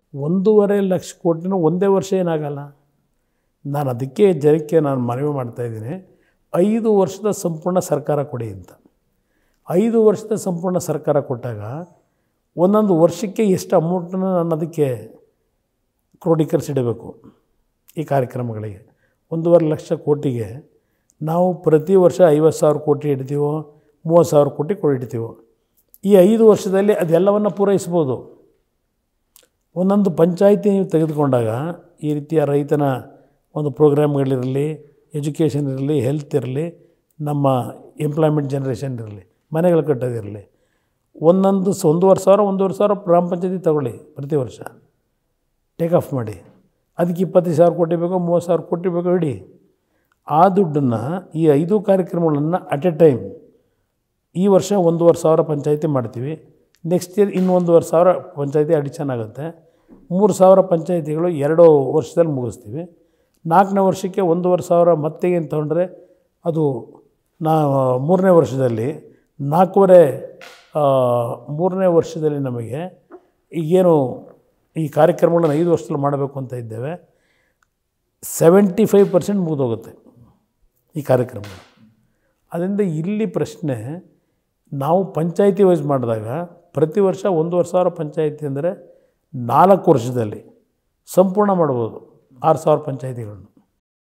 ಒಂದೂವರೆ ಲಕ್ಷ ಕೋಟಿನೂ ಒಂದೇ ವರ್ಷ ಏನಾಗಲ್ಲ ನಾನು ಅದಕ್ಕೆ ಜನಕ್ಕೆ ನಾನು ಮನವಿ ಮಾಡ್ತಾಯಿದ್ದೀನಿ ಐದು ವರ್ಷದ ಸಂಪೂರ್ಣ ಸರ್ಕಾರ ಕೊಡಿ ಅಂತ ಐದು ವರ್ಷದ ಸಂಪೂರ್ಣ ಸರ್ಕಾರ ಕೊಟ್ಟಾಗ ಒಂದೊಂದು ವರ್ಷಕ್ಕೆ ಎಷ್ಟು ಅಮೌಂಟನ್ನು ನಾನು ಅದಕ್ಕೆ ಕ್ರೋಢೀಕರಿಸಿಡಬೇಕು ಈ ಕಾರ್ಯಕ್ರಮಗಳಿಗೆ ಒಂದೂವರೆ ಲಕ್ಷ ಕೋಟಿಗೆ ನಾವು ಪ್ರತಿ ವರ್ಷ ಐವತ್ತು ಸಾವಿರ ಕೋಟಿ ಇಡ್ತೀವೋ ಮೂವತ್ತು ಸಾವಿರ ಕೋಟಿ ಕೊ ಇಡ್ತೀವೋ ಈ ಐದು ವರ್ಷದಲ್ಲಿ ಅದೆಲ್ಲವನ್ನು ಪೂರೈಸ್ಬೋದು ಒಂದೊಂದು ಪಂಚಾಯಿತಿ ನೀವು ತೆಗೆದುಕೊಂಡಾಗ ಈ ರೀತಿಯ ರೈತನ ಒಂದು ಪ್ರೋಗ್ರಾಮ್ಗಳಿರಲಿ ಎಜುಕೇಷನ್ ಇರಲಿ ಹೆಲ್ತ್ ಇರಲಿ ನಮ್ಮ ಎಂಪ್ಲಾಯ್ಮೆಂಟ್ ಜನ್ರೇಷನ್ ಇರಲಿ ಮನೆಗಳು ಕಟ್ಟೋದಿರಲಿ ಒಂದೊಂದು ಸ ಒಂದೂವರೆ ಸಾವಿರ ಒಂದೂವರೆ ಸಾವಿರ ಗ್ರಾಮ ಪಂಚಾಯತಿ ತಗೊಳ್ಳಿ ಪ್ರತಿ ವರ್ಷ ಟೇಕ್ ಆಫ್ ಮಾಡಿ ಅದಕ್ಕೆ ಇಪ್ಪತ್ತೈದು ಸಾವಿರ ಕೋಟಿ ಬೇಕೋ ಮೂವತ್ತು ಸಾವಿರ ಕೋಟಿ ಬೇಕೋ ಇಡಿ ಆ ದುಡ್ಡನ್ನು ಈ ಐದು ಕಾರ್ಯಕ್ರಮಗಳನ್ನು ಅಟ್ ಎ ಟೈಮ್ ಈ ವರ್ಷ ಒಂದೂವರೆ ಸಾವಿರ ಪಂಚಾಯತಿ ಮಾಡ್ತೀವಿ ನೆಕ್ಸ್ಟ್ ಇಯರ್ ಇನ್ನೂ ಒಂದೂವರೆ ಸಾವಿರ ಪಂಚಾಯತಿ ಅಡಿಷನ್ ಆಗುತ್ತೆ ಮೂರು ಸಾವಿರ ಪಂಚಾಯತಿಗಳು ಎರಡು ವರ್ಷದಲ್ಲಿ ಮುಗಿಸ್ತೀವಿ ನಾಲ್ಕನೇ ವರ್ಷಕ್ಕೆ ಒಂದೂವರೆ ಸಾವಿರ ಮತ್ತೆ ಏನು ತೊಗೊಂಡ್ರೆ ಅದು ನಾ ಮೂರನೇ ವರ್ಷದಲ್ಲಿ ನಾಲ್ಕೂವರೆ ಆ, ಮೂರನೇ ವರ್ಷದಲ್ಲಿ ನಮಗೆ ಈಗೇನು ಈ ಕಾರ್ಯಕ್ರಮಗಳನ್ನು ಐದು ವರ್ಷದಲ್ಲಿ ಮಾಡಬೇಕು ಅಂತ ಇದ್ದೇವೆ ಸೆವೆಂಟಿ ಫೈವ್ ಪರ್ಸೆಂಟ್ ಮುಗಿದೋಗುತ್ತೆ ಈ ಕಾರ್ಯಕ್ರಮಗಳು ಅದರಿಂದ ಇಲ್ಲಿ ಪ್ರಶ್ನೆ ನಾವು ಪಂಚಾಯತಿ ವೈಸ್ ಮಾಡಿದಾಗ ಪ್ರತಿ ವರ್ಷ ಒಂದೂವರೆ ಸಾವಿರ ಪಂಚಾಯತಿ ಅಂದರೆ ನಾಲ್ಕು ವರ್ಷದಲ್ಲಿ ಸಂಪೂರ್ಣ ಮಾಡ್ಬೋದು ಆರು ಸಾವಿರ ಪಂಚಾಯತಿಗಳನ್ನು